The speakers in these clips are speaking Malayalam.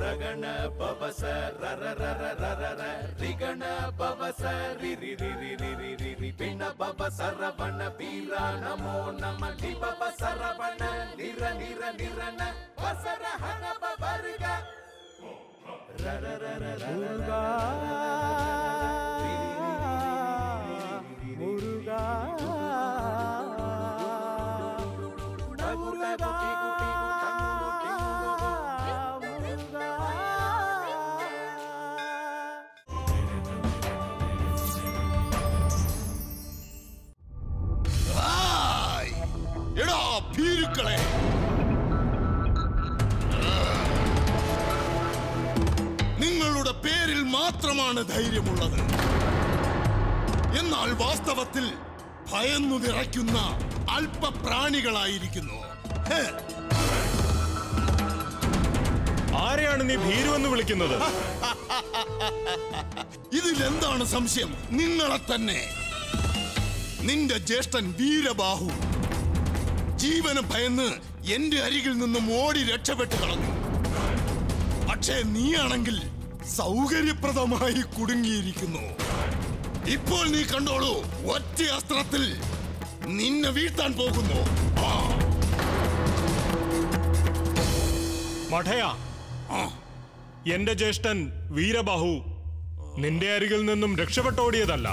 ರಗಣ ಪವಸ ರರ ರರ ರರ ರ ರಿಗಣ ಪವಸ ರಿ ರಿ ರಿ ರಿ ರಿ ರಿ ರಿ ರಿ ಪಿಣ ಪವ ಸರವಣ ವೀರ ನಮೋ ನಮ ಲಿ ಪವ ಸರವಣ ನಿರ ನಿರ ನಿರನ ವಸರ ಹನ ಪವರ್ಗ ರ ರ ರ ರ ರ ರ ರ മുരുകാ ആയ്! എടാ ഭീരുക്കളെ നിങ്ങളുടെ പേരിൽ മാത്രമാണ് ധൈര്യമുള്ളത് എന്നാൽ വാസ്തവത്തിൽ ഭയന്നു നിറയ്ക്കുന്ന അല്പപ്രാണികളായിരിക്കുന്നു ഹേ, ആരെയാണ് നീ ഭീരുവെന്ന് വിളിക്കുന്നത് ഇതിലെന്താണ് സംശയം നിങ്ങളെ തന്നെ നിന്റെ ജ്യേഷ്ഠൻ വീരബാഹു ജീവന് ഭയന്ന് എന്റെ അരികിൽ നിന്നും ഓടി രക്ഷപ്പെട്ടു കളഞ്ഞു പക്ഷേ നീയാണെങ്കിൽ സൗകര്യപ്രദമായി കുടുങ്ങിയിരിക്കുന്നു ഇപ്പോൾ നീ കണ്ടോളൂ ഒറ്റ അസ്ത്രത്തിൽ നിന്നെ വീഴ്ത്താൻ പോകുന്നു ആ, മഠയ ആ. എന്റെ ജ്യേഷ്ഠൻ വീരബാഹു നിന്റെ അരികിൽ നിന്നും രക്ഷപ്പെട്ടോടിയതല്ല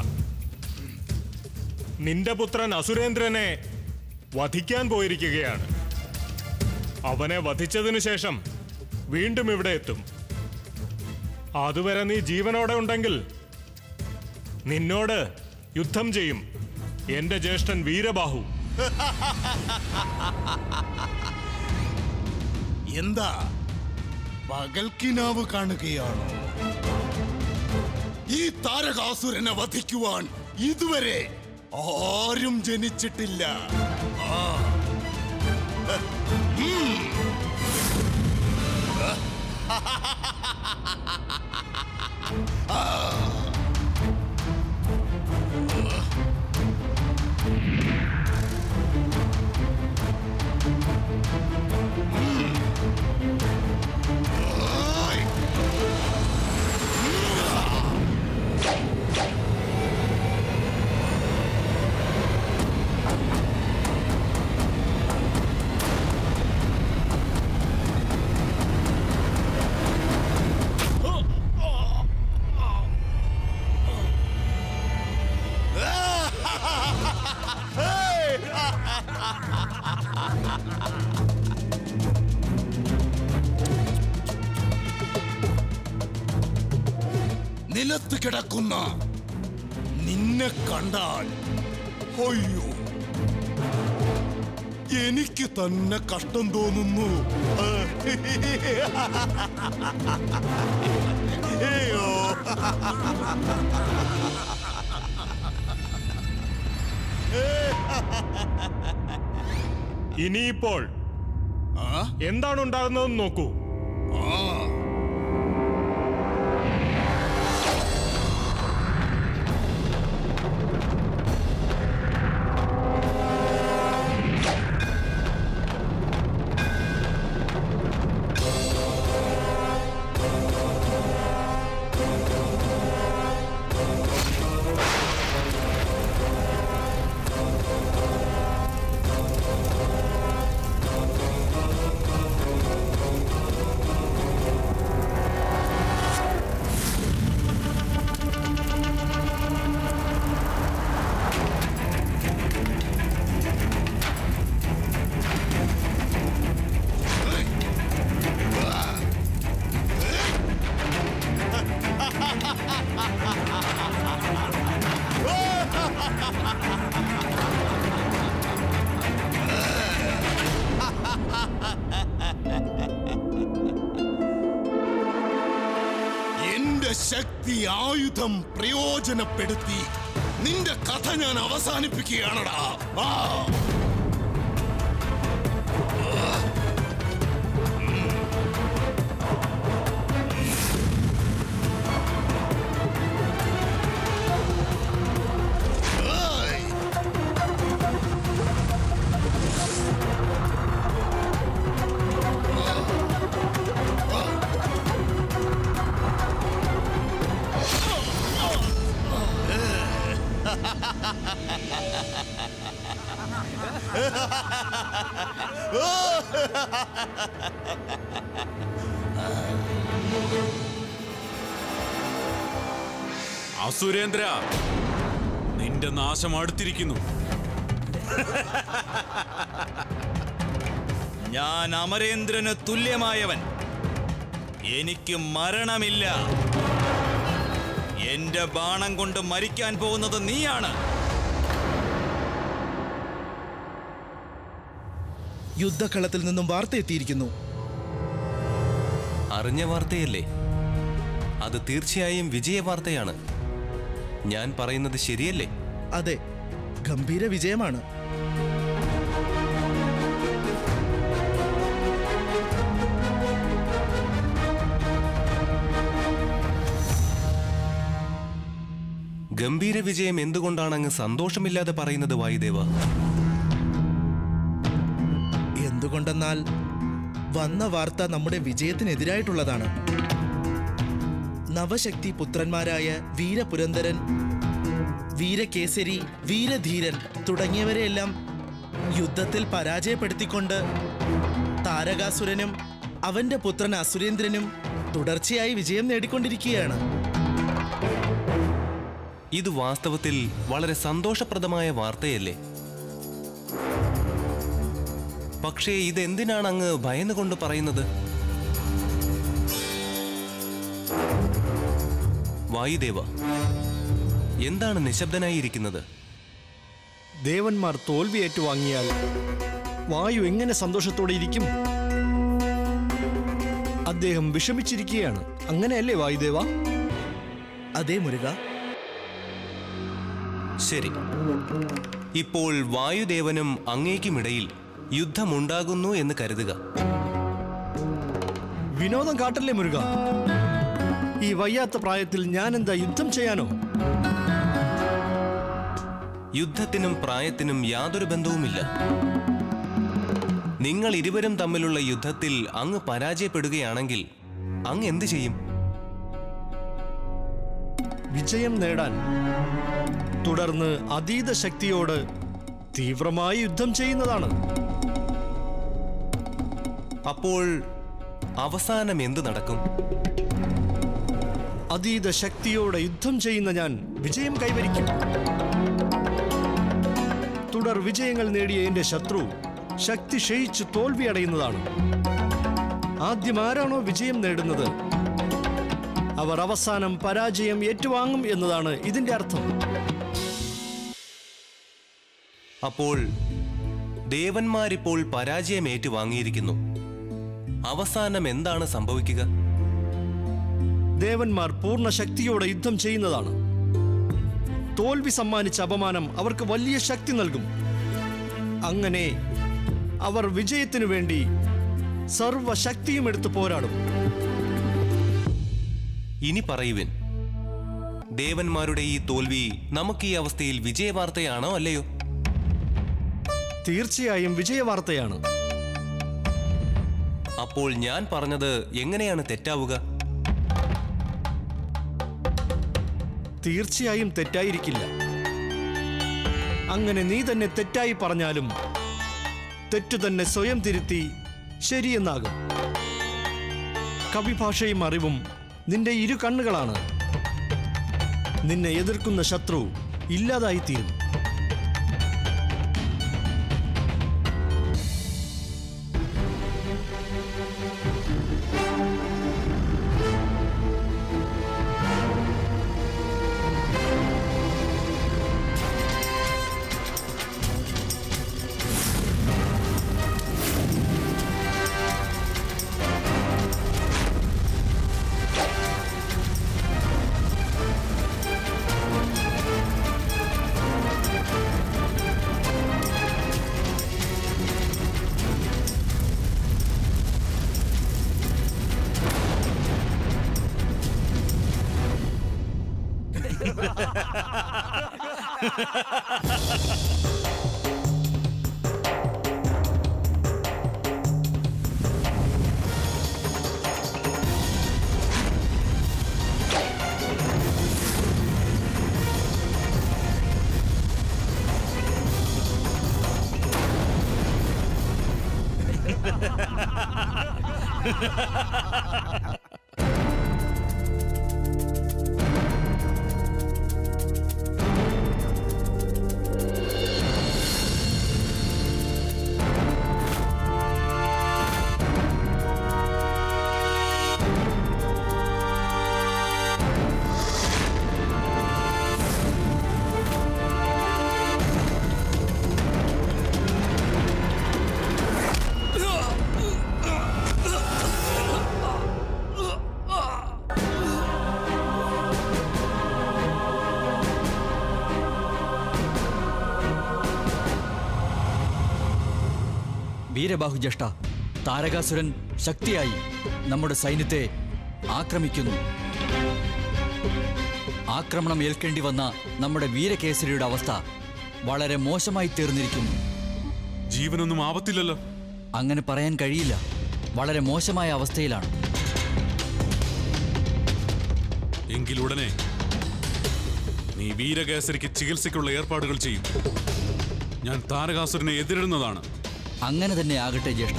നിന്റെ പുത്രൻ അസുരേന്ദ്രനെ വധിക്കാൻ പോയിരിക്കുകയാണ് അവനെ വധിച്ചതിനു ശേഷം വീണ്ടും ഇവിടെ എത്തും അതുവരെ നീ ജീവനോടെ ഉണ്ടെങ്കിൽ നിന്നോട് യുദ്ധം ചെയ്യും എന്റെ ജ്യേഷ്ഠൻ വീരബാഹു എന്താ പകൽക്കിനാവ് കാണുകയാണോ ഈ താരകാസുരനെ വധിക്കുവാൻ ഇതുവരെ ആരും ജനിച്ചിട്ടില്ല ആ. ഉം. ആയ്. നിലത്ത് കിടക്കുന്ന നിന്നെ കണ്ടാൽ അയ്യോ എനിക്ക് തന്നെ കഷ്ടം തോന്നുന്നു അയ്യോ ഇനിയിപ്പോൾ ആ എന്താണ് ഉണ്ടാകുന്നതെന്ന് നോക്കൂ ആ എന്റെ ശക്തി ആയുധം പ്രയോജനപ്പെടുത്തി നിന്റെ കഥ ഞാൻ അവസാനിപ്പിക്കുകയാണടാ ആ ഏയ്! ആ! ആ! അസുരേന്ദ്ര നിന്റെ നാശം അടുത്തിരിക്കുന്നു ഞാൻ അമരേന്ദ്രന് തുല്യമായവൻ എനിക്ക് മരണമില്ല എന്റെ ബാണം കൊണ്ട് മരിക്കാൻ പോകുന്നത് നീയാണ് യുദ്ധക്കളത്തിൽ നിന്നും വാർത്ത എത്തിയിരിക്കുന്നു അറിഞ്ഞ വാർത്തയല്ലേ അത് തീർച്ചയായും വിജയ വാർത്തയാണ് ഞാൻ പറയുന്നത് ശരിയല്ലേ അതെ ഗംഭീര വിജയമാണ് ഗംഭീര വിജയം എന്തുകൊണ്ടാണ് അങ്ങ് സന്തോഷമില്ലാതെ പറയുന്നത് വായുദേവ എന്തുകൊണ്ടെന്നാൽ വന്ന വാർത്ത നമ്മുടെ വിജയത്തിനെതിരായിട്ടുള്ളതാണ് നവശക്തി പുത്രന്മാരായ വീരപുരന്തരൻ വീരകേസരി വീരധീരൻ തുടങ്ങിയവരെയെല്ലാം യുദ്ധത്തിൽ പരാജയപ്പെടുത്തിക്കൊണ്ട് താരകാസുരനും അവന്റെ പുത്രൻ അസുരേന്ദ്രനും തുടർച്ചയായി വിജയം നേടിക്കൊണ്ടിരിക്കുകയാണ് ഇത് വാസ്തവത്തിൽ വളരെ സന്തോഷപ്രദമായ വാർത്തയല്ലേ പക്ഷേ ഇതെന്തിനാണ് അങ്ങ് ഭയന്നുകൊണ്ട് പറയുന്നത് വായുദേവ എന്താണ് നിശബ്ദനായിരിക്കുന്നത് ദേവന്മാർ തോൽവി ഏറ്റുവാങ്ങിയാൽ വായു എങ്ങനെ സന്തോഷത്തോടെ ഇരിക്കും അദ്ദേഹം വിഷമിച്ചിരിക്കുകയാണ് അങ്ങനെയല്ലേ വായുദേവ അതേ മുരുക ശരി ഇപ്പോൾ വായുദേവനും അങ്ങേക്കുമിടയിൽ യുദ്ധമുണ്ടാകുന്നു എന്ന് കരുതുക വിനോദം കാട്ടല്ലേ മുരുക ഈ വയ്യാത്ത പ്രായത്തിൽ ഞാൻ എന്താ യുദ്ധം ചെയ്യാനോ യുദ്ധത്തിനും പ്രായത്തിനും യാതൊരു ബന്ധവുമില്ല നിങ്ങൾ ഇരുവരും തമ്മിലുള്ള യുദ്ധത്തിൽ അങ്ങ് പരാജയപ്പെടുകയാണെങ്കിൽ അങ്ങ് എന്ത് ചെയ്യും വിജയം നേടാൻ തുടർന്ന് അതീത ശക്തിയോട് തീവ്രമായി യുദ്ധം ചെയ്യുന്നതാണ് അപ്പോൾ അവസാനം എന്ത് നടക്കും അതീത ശക്തിയോടെ യുദ്ധം ചെയ്യുന്ന ഞാൻ വിജയം കൈവരിക്കും തുടർ വിജയങ്ങൾ നേടിയ എന്റെ ശത്രു ശക്തി ക്ഷയിച്ച് തോൽവി അടയുന്നതാണ് ആദ്യം ആരാണോ വിജയം നേടുന്നത് അവർ അവസാനം പരാജയം ഏറ്റുവാങ്ങും എന്നതാണ് ഇതിന്റെ അർത്ഥം അപ്പോൾ ദേവന്മാരിപ്പോൾ പരാജയം ഏറ്റുവാങ്ങിയിരിക്കുന്നു അവസാനം എന്താണ് സംഭവിക്കുക ദേവന്മാർ പൂർണ്ണ ശക്തിയോടെ യുദ്ധം ചെയ്യുന്നതാണ് തോൽവി സമ്മാനിച്ച അപമാനം അവർക്ക് വലിയ ശക്തി നൽകും അങ്ങനെ അവർ വിജയത്തിനു വേണ്ടി സർവശക്തിയും എടുത്ത് പോരാടും ഇനി പറയുവിൻ ദേവന്മാരുടെ ഈ തോൽവി നമുക്ക് ഈ അവസ്ഥയിൽ വിജയവാർത്തയാണോ അല്ലയോ തീർച്ചയായും വിജയവാർത്തയാണ് അപ്പോൾ ഞാൻ പറഞ്ഞത് എങ്ങനെയാണ് തെറ്റാവുക തീർച്ചയായും തെറ്റായിരിക്കില്ല അങ്ങനെ നീ തന്നെ തെറ്റായി പറഞ്ഞാലും തെറ്റു തന്നെ സ്വയം തിരുത്തി ശരിയെന്നാകും കവിഭാഷയും അറിവും നിന്റെ ഇരു കണ്ണുകളാണ് നിന്നെ എതിർക്കുന്ന ശത്രു ഇല്ലാതായിത്തീരും വീരബാഹുജ്യേഷ്ഠ താരകാസുരൻ ശക്തിയായി നമ്മുടെ സൈന്യത്തെ ആക്രമിക്കുന്നു ആക്രമണം ഏൽക്കേണ്ടി വന്ന നമ്മുടെ വീരകേസരിയുടെ അവസ്ഥ വളരെ മോശമായി തീർന്നിരിക്കുന്നു ജീവനൊന്നും ആപത്തില്ലല്ലോ അങ്ങനെ പറയാൻ കഴിയില്ല വളരെ മോശമായ അവസ്ഥയിലാണ് എങ്കിൽ ഉടനെ നീ വീരകേസരിക്ക് ചികിത്സയ്ക്കുള്ള ഏർപ്പാടുകൾ ചെയ്യും ഞാൻ താരകാസുരനെ എതിരിടുന്നതാണ് അങ്ങനെ തന്നെ ആകട്ടെ ജ്യേഷ്ഠ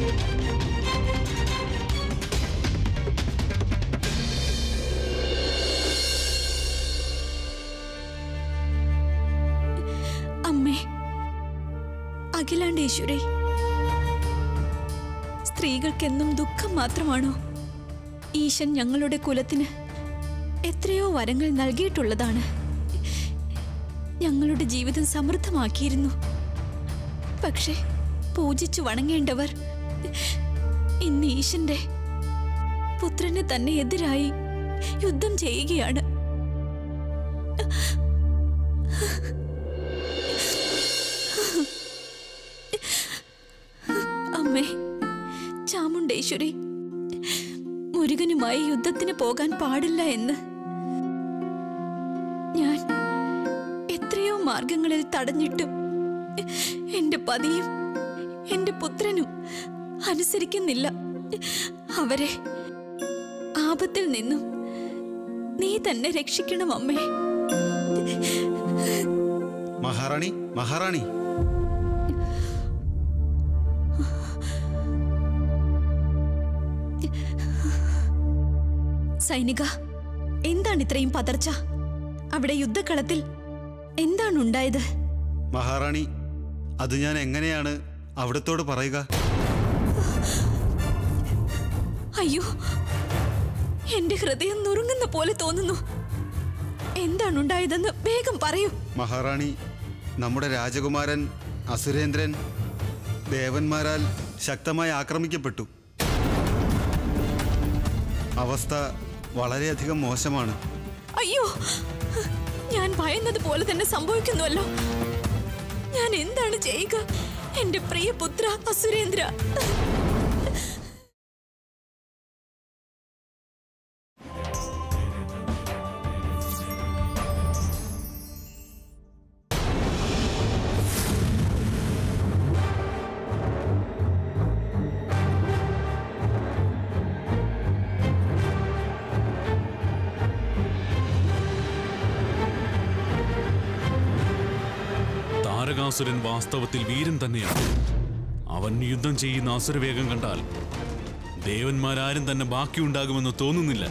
അമ്മേ അഖിലാണ്ടേശ്വരേ സ്ത്രീകൾക്കെന്നും ദുഃഖം മാത്രമാണോ ഈശൻ ഞങ്ങളുടെ കുലത്തിന് എത്രയോ വരങ്ങൾ നൽകിയിട്ടുള്ളതാണ് ഞങ്ങളുടെ ജീവിതം സമൃദ്ധമാക്കിയിരുന്നു പക്ഷേ പൂജിച്ചു വണങ്ങേണ്ടവർ ഇന്ന് ഈശന്റെ പുത്രന് തന്നെ എതിരായി യുദ്ധം ചെയ്യുകയാണ് അമ്മേ ചാമുണ്ടേശ്വരി മുരുകനുമായി യുദ്ധത്തിന് പോകാൻ പാടില്ല എന്ന് ഞാൻ എത്രയോ മാർഗങ്ങളിൽ തടഞ്ഞിട്ടും എന്റെ പതിയും എന്റെ പുത്രനും അനുസരിക്കുന്നില്ല അവരെ ആപത്തിൽ നിന്നും നീ തന്നെ രക്ഷിക്കണം അമ്മേ മഹാറാണി മഹാറാണി സൈനിക എന്താണ് ഇത്രയും പതർച്ച അവിടെ യുദ്ധക്കളത്തിൽ എന്താണ് ഉണ്ടായത് മഹാറാണി അത് ഞാൻ എങ്ങനെയാണ് അവിടത്തോട് പറയുക അയ്യോ എന്റെ ഹൃദയം നുറുങ്ങുന്ന പോലെ തോന്നുന്നു എന്താണ് ഉണ്ടായതെന്ന് വേഗം പറയൂ മഹാറാണി നമ്മുടെ രാജകുമാരൻ അസുരേന്ദ്രൻ ദേവന്മാരാൽ ശക്തമായി ആക്രമിക്കപ്പെട്ടു അവസ്ഥ വളരെയധികം മോശമാണ് അയ്യോ ഞാൻ ഭയന്നത് പോലെ തന്നെ സംഭവിക്കുന്നുവല്ലോ ഞാൻ എന്താണ് ചെയ്യുക എന്റെ പ്രിയ പുത്ര അസുരേന്ദ്ര താരകാസുരൻ വാസ്തവത്തിൽ വീരൻ തന്നെയാണ് അവൻ യുദ്ധം ചെയ്യുന്ന അസുരവേഗം കണ്ടാൽ ദേവന്മാരാരും തന്നെ ബാക്കിയുണ്ടാകുമെന്ന് തോന്നുന്നില്ല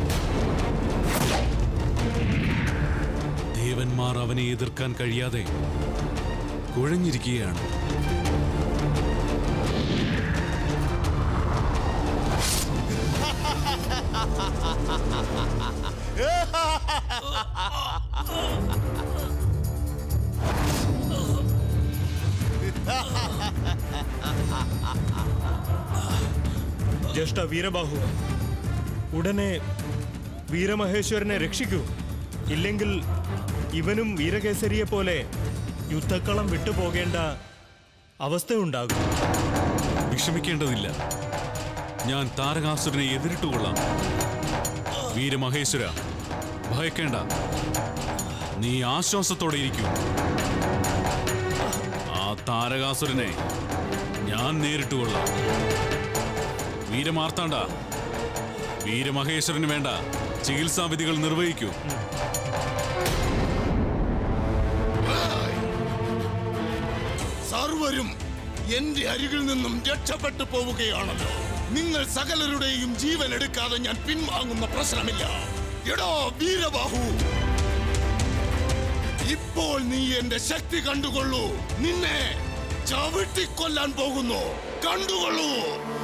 ദേവന്മാർ അവനെ എതിർക്കാൻ കഴിയാതെ കുഴഞ്ഞിരിക്കുകയാണ് ജ്യേഷ്ഠ വീരബാഹു ഉടനെ വീരമഹേശ്വരനെ രക്ഷിക്കൂ ഇല്ലെങ്കിൽ ഇവനും വീരകേസരിയെ പോലെ യുദ്ധക്കളം വിട്ടുപോകേണ്ട അവസ്ഥയുണ്ടാകും വിഷമിക്കേണ്ടതില്ല ഞാൻ താരകാസുരനെ എതിരിട്ടുകൊള്ളാം വീരമഹേശ്വര ഭയക്കേണ്ട നീ ആശ്വാസത്തോടെ ഇരിക്കൂ ആ താരകാസുരനെ ഞാൻ നേരിട്ടുകൊള്ളാം വീരമാർത്താണ്ട വീരമഹേശ്വരന് വേണ്ട ചികിത്സാവിധികൾ നിർവഹിക്കൂ സർവരും എന്റെ അരികിൽ നിന്നും രക്ഷപ്പെട്ടു പോവുകയാണല്ലോ നിങ്ങൾ സകലരുടെയും ജീവൻ എടുക്കാതെ ഞാൻ പിൻവാങ്ങുന്ന പ്രശ്നമില്ല എടോ വീരബാഹു ഇപ്പോൾ നീ എന്റെ ശക്തി കണ്ടുകൊള്ളൂ നിന്നെ ചവിട്ടിക്കൊല്ലാൻ പോകുന്നു കണ്ടുകൊള്ളൂ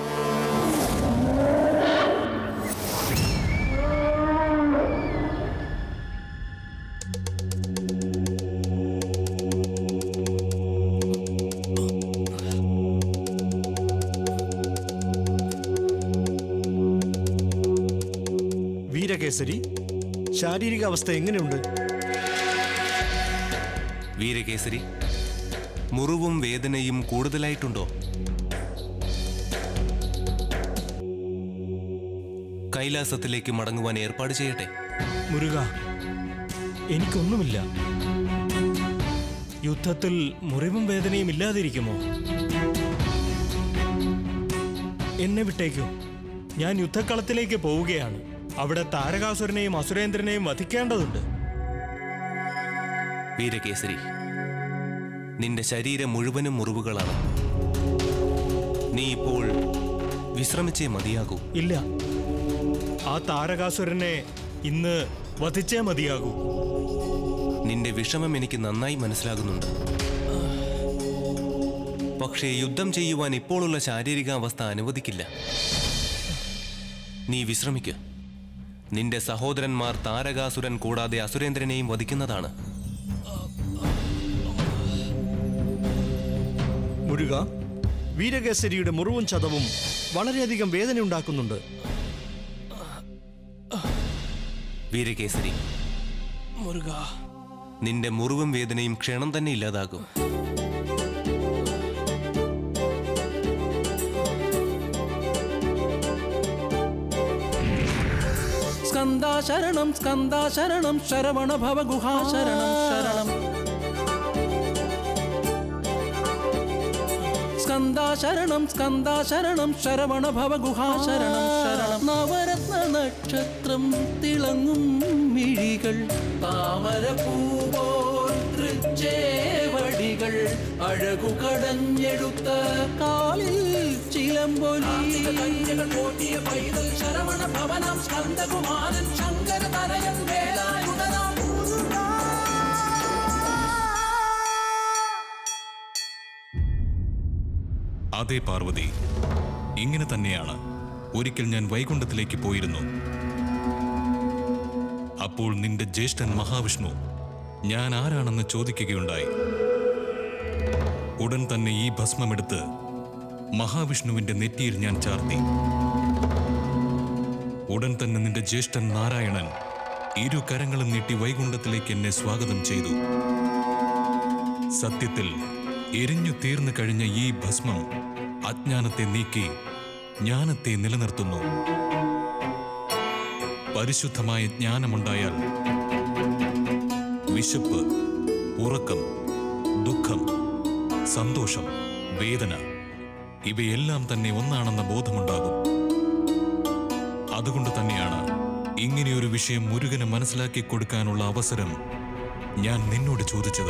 വീരകേസരി ശാരീരിക അവസ്ഥ എങ്ങനെയുണ്ട് വീരകേസരി മുറിവും വേദനയും കൂടുതലായിട്ടുണ്ടോ കൈലാസത്തിലേക്ക് മടങ്ങുവാൻ ഏർപ്പാട് ചെയ്യട്ടെ മുരുക എനിക്കൊന്നുമില്ല യുദ്ധത്തിൽ മുറിവും വേദനയും ഇല്ലാതിരിക്കുമോ എന്നെ വിട്ടേക്കൂ ഞാൻ യുദ്ധക്കളത്തിലേക്ക് പോവുകയാണ് അവിടെ താരകാസുരനെയും അസുരേന്ദ്രനെയും വധിക്കേണ്ടതുണ്ട് വീരകേസരി നിന്റെ ശരീരം മുഴുവനും മുറിവുകളാണ് നീ ഇപ്പോൾ വിശ്രമിച്ചേ മതിയാകൂ ഇല്ല ആ താരകാസുരനെ ഇന്ന് വധിച്ചേ മതിയാകൂ നിന്റെ വിഷമം എനിക്ക് നന്നായി മനസ്സിലാകുന്നുണ്ട് പക്ഷേ യുദ്ധം ചെയ്യുവാൻ ഇപ്പോഴുള്ള ശാരീരികാവസ്ഥ അനുവദിക്കില്ല നീ വിശ്രമിക്കുക നിന്റെ സഹോദരന്മാർ താരകാസുരൻ കൂടാതെ അസുരേന്ദ്രനെയും വധിക്കുന്നതാണ് മുരുക വീരകേസരിയുടെ മുറിവും ചതവും വളരെയധികം വേദന ഉണ്ടാക്കുന്നുണ്ട് വീരകേസരി മുരുക നിന്റെ മുറിവും വേദനയും ക്ഷണം തന്നെ ഇല്ലാതാകും സ്കന്ദാ ശരണം സ്കന്ദാ ശരണം ശരവണ ഭവ ഗുഹാ ശരണം ശരണം സ്കന്ദാ ശരണം സ്കന്ദാ ശരണം ശരവണ ഭവ ഗുഹാ ശരണം ശരണം നവരത്ന നക്ഷത്രം തിളങ്ങും മിഴികൾ താമര പൂപോൽ തൃച്ചേവടികൾ അഴകു കടഞ്ഞെടുത്ത കാലിൽ ചിലമ്പൊലി പോറ്റിയ പൈതൽ ശരവണ ഭവനം സ്കന്ദകുമാരൻ ശങ്കര തനയൻ വേലായുധനാം അതെ പാർവതി ഇങ്ങനെ തന്നെയാണ് ഒരിക്കൽ ഞാൻ വൈകുണ്ഠത്തിലേക്ക് പോയിരുന്നു അപ്പോൾ നിന്റെ ജ്യേഷ്ഠൻ മഹാവിഷ്ണു ഞാൻ ആരാണെന്ന് ചോദിക്കുകയുണ്ടായി ഉടൻ തന്നെ ഈ ഭസ്മമെടുത്ത് മഹാവിഷ്ണുവിന്റെ നെറ്റിയിൽ ഞാൻ ചാർത്തി ഉടൻ തന്നെ നിന്റെ ജ്യേഷ്ഠൻ നാരായണൻ ഇരു കരങ്ങളും നീട്ടി വൈകുണ്ഠത്തിലേക്ക് എന്നെ സ്വാഗതം ചെയ്തു സത്യത്തിൽ എരിഞ്ഞു തീർന്നു കഴിഞ്ഞ ഈ ഭസ്മം അജ്ഞാനത്തെ നീക്കി ജ്ഞാനത്തെ നിലനിർത്തുന്നു പരിശുദ്ധമായ ജ്ഞാനമുണ്ടായാൽ വിശപ്പ് ഉറക്കം ദുഃഖം സന്തോഷം വേദന ഇവയെല്ലാം തന്നെ ഒന്നാണെന്ന ബോധമുണ്ടാകും അതുകൊണ്ട് തന്നെയാണ് ഇങ്ങനെയൊരു വിഷയം മുരുകന് മനസ്സിലാക്കി കൊടുക്കാനുള്ള അവസരം ഞാൻ നിന്നോട് ചോദിച്ചത്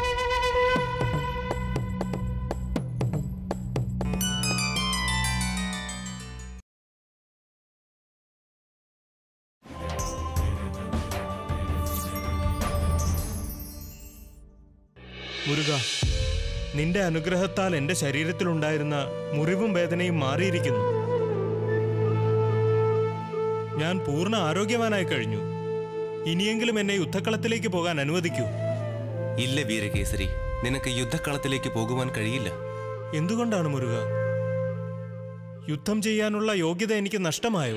മുരുക നിന്റെ അനുഗ്രഹത്താൽ എന്റെ ശരീരത്തിലുണ്ടായിരുന്ന മുറിവും വേദനയും മാറിയിരിക്കുന്നു ഞാൻ പൂർണ്ണ ആരോഗ്യവാനായി കഴിഞ്ഞു ഇനിയെങ്കിലും എന്നെ യുദ്ധക്കളത്തിലേക്ക് പോകാൻ അനുവദിക്കൂ ഇല്ല വീരകേസരി നിനക്ക് യുദ്ധക്കളത്തിലേക്ക് പോകുവാൻ കഴിയില്ല എന്തുകൊണ്ടാണ് മുരുക യുദ്ധം ചെയ്യാനുള്ള യോഗ്യത എനിക്ക് നഷ്ടമായോ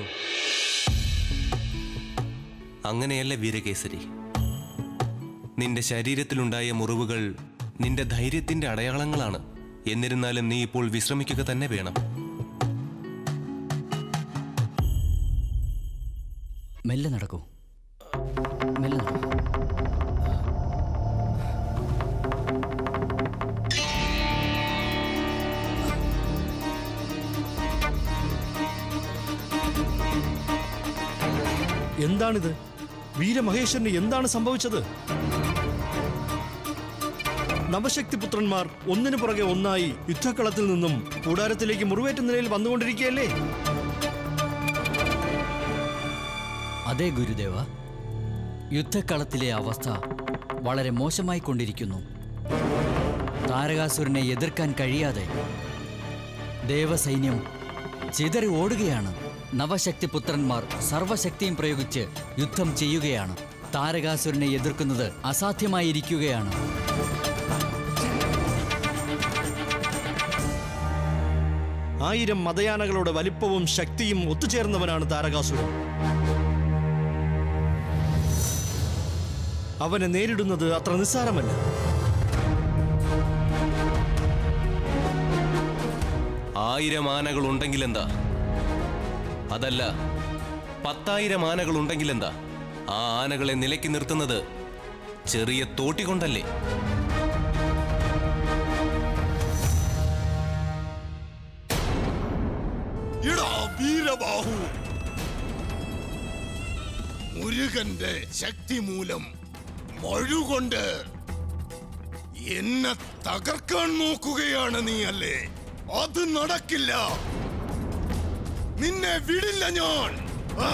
അങ്ങനെയല്ല വീരകേസരി നിന്റെ ശരീരത്തിലുണ്ടായ മുറിവുകൾ നിന്റെ ധൈര്യത്തിന്റെ അടയാളങ്ങളാണ് എന്നിരുന്നാലും നീ ഇപ്പോൾ വിശ്രമിക്കുക തന്നെ വേണം മെല്ലെ നടക്കൂ മെല്ലെ നടക്കൂ എന്താണിത് വീരമഹേശ്വരന് എന്താണ് സംഭവിച്ചത് നവശക്തി പുത്രന്മാർ ഒന്നിനു പുറകെ ഒന്നായി യുദ്ധക്കളത്തിൽ നിന്നും കൂടാരത്തിലേക്ക് മുറിവേറ്റ നിലയിൽ വന്നുകൊണ്ടിരിക്കുകയല്ലേ അതെ ഗുരുദേവ യുദ്ധക്കളത്തിലെ അവസ്ഥ വളരെ മോശമായി കൊണ്ടിരിക്കുന്നു താരകാസുരനെ എതിർക്കാൻ കഴിയാതെ ദേവസൈന്യം ചിതറി ഓടുകയാണ് നവശക്തി പുത്രന്മാർ സർവശക്തിയും പ്രയോഗിച്ച് യുദ്ധം ചെയ്യുകയാണ് താരകാസുരനെ എതിർക്കുന്നത് അസാധ്യമായിരിക്കുകയാണ് ആയിരം മതയാനകളുടെ വലിപ്പവും ശക്തിയും ഒത്തുചേർന്നവനാണ് താരകാസുരൻ അവനെ നേരിടുന്നത് അത്ര നിസ്സാരമല്ല ആയിരം ആനകൾ ഉണ്ടെങ്കിലെന്താ അതല്ല പത്തായിരം ആനകൾ ഉണ്ടെങ്കിലെന്താ ആ ആനകളെ നിലയ്ക്ക് നിർത്തുന്നത് ചെറിയ തോട്ടി കൊണ്ടല്ലേ ഇടാ വീരബാഹു മുരുകന്റെ ശക്തി മൂലം മഴുകൊണ്ട് എന്നെ തകർക്കാൻ നോക്കുകയാണ് നീ അല്ലേ അത് നടക്കില്ല നിന്നെ വിടില്ല ഞാൻ ആ